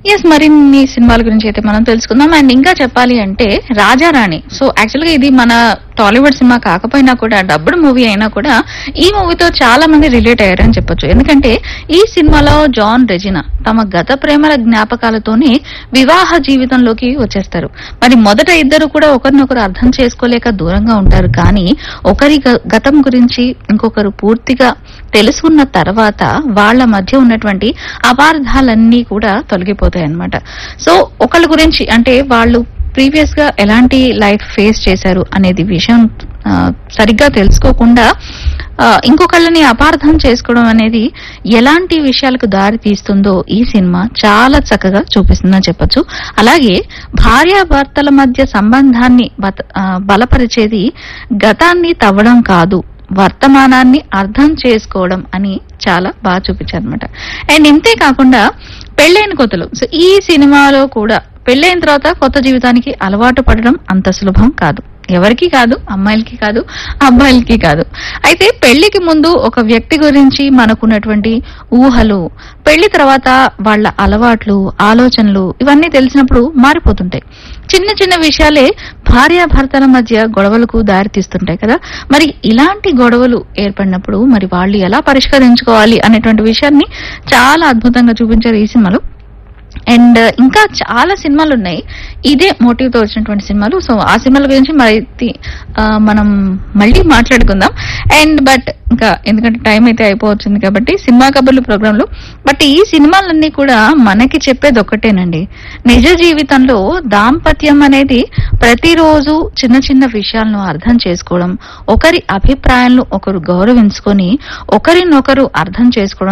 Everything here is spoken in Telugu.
ఎస్ మరిన్ని సినిమాల గురించి అయితే మనం తెలుసుకుందాం అండ్ ఇంకా చెప్పాలి అంటే రాజారాణి సో యాక్చువల్ గా ఇది మన టాలీవుడ్ సినిమా కాకపోయినా కూడా డబ్బుడ్ మూవీ అయినా కూడా ఈ మూవీతో చాలా మంది రిలేట్ అయ్యారని చెప్పొచ్చు ఎందుకంటే ఈ సినిమాలో జాన్ రెజినా తమ గత ప్రేమల జ్ఞాపకాలతోనే వివాహ జీవితంలోకి వచ్చేస్తారు మరి మొదట ఇద్దరు కూడా ఒకరినొకరు అర్థం చేసుకోలేక దూరంగా ఉంటారు కానీ ఒకరి గ- గతం గురించి ఇంకొకరు పూర్తిగా తెలుసుకున్న తర్వాత వాళ్ళ మధ్య ఉన్నటువంటి అపార్థాలన్నీ కూడా తొలగిపోతాయి అన్నమాట సో ఒకళ్ళ గురించి అంటే వాళ్ళు ప్రీవియస్ గా ఎలాంటి లైఫ్ ఫేస్ చేశారు అనేది విషయం ఆ, సరిగ్గా తెలుసుకోకుండా ఆ, ఇంకొకళ్ళని అపార్థం చేసుకోవడం అనేది ఎలాంటి విషయాలకు దారి తీస్తుందో ఈ సినిమా చాలా చక్కగా చూపిస్తుందని చెప్పొచ్చు అలాగే భార్యాభర్తల మధ్య సంబంధాన్ని బత- ఆ, బలపరిచేది గతాన్ని తవ్వడం కాదు వర్తమానాన్ని అర్థం చేసుకోవడం అని చాలా బాగా చూపించారు అనమాట అండ్ ఇంతే కాకుండా పెళ్ళైన కొత్తలు సో ఈ సినిమాలో కూడా పెళ్ళైన తర్వాత కొత్త జీవితానికి అలవాటు పడడం అంత సులభం కాదు ఎవరికి కాదు అమ్మాయిలకి కాదు అబ్బాయిలకి కాదు అయితే పెళ్లికి ముందు ఒక వ్యక్తి గురించి మనకున్నటువంటి ఊహలు పెళ్లి తర్వాత వాళ్ళ అలవాట్లు ఆలోచనలు ఇవన్నీ తెలిసినప్పుడు మారిపోతుంటాయి చిన్న చిన్న విషయాలే భార్యాభర్తల మధ్య గొడవలకు దారితీస్తుంటాయి కదా మరి ఇలాంటి గొడవలు ఏర్పడినప్పుడు మరి వాళ్ళు ఎలా పరిష్కరించుకోవాలి అనేటువంటి విషయాన్ని చాలా అద్భుతంగా చూపించారు ఈ సినిమాలో అండ్ ఇంకా చాలా సినిమాలు ఉన్నాయి ఇదే మోటివ్ తో వచ్చినటువంటి సినిమాలు సో ఆ సినిమాల గురించి మరి తి- ఆ, మనం మళ్ళీ మాట్లాడుకుందాం అండ్ బట్ ఇంకా ఎందుకంటే టైం అయితే అయిపోవచ్చింది కాబట్టి సినిమా కబుర్లు ప్రోగ్రాంలు బట్ ఈ సినిమాలన్నీ కూడా మనకి చెప్పేది ఒక్కటేనండి నిజ జీవితంలో దాంపత్యం అనేది ప్రతిరోజు చిన్న చిన్న విషయాలను అర్థం చేసుకోవడం ఒకరి అభిప్రాయాలను ఒకరు గౌరవించుకొని ఒకరినొకరు అర్థం చేసుకోవడం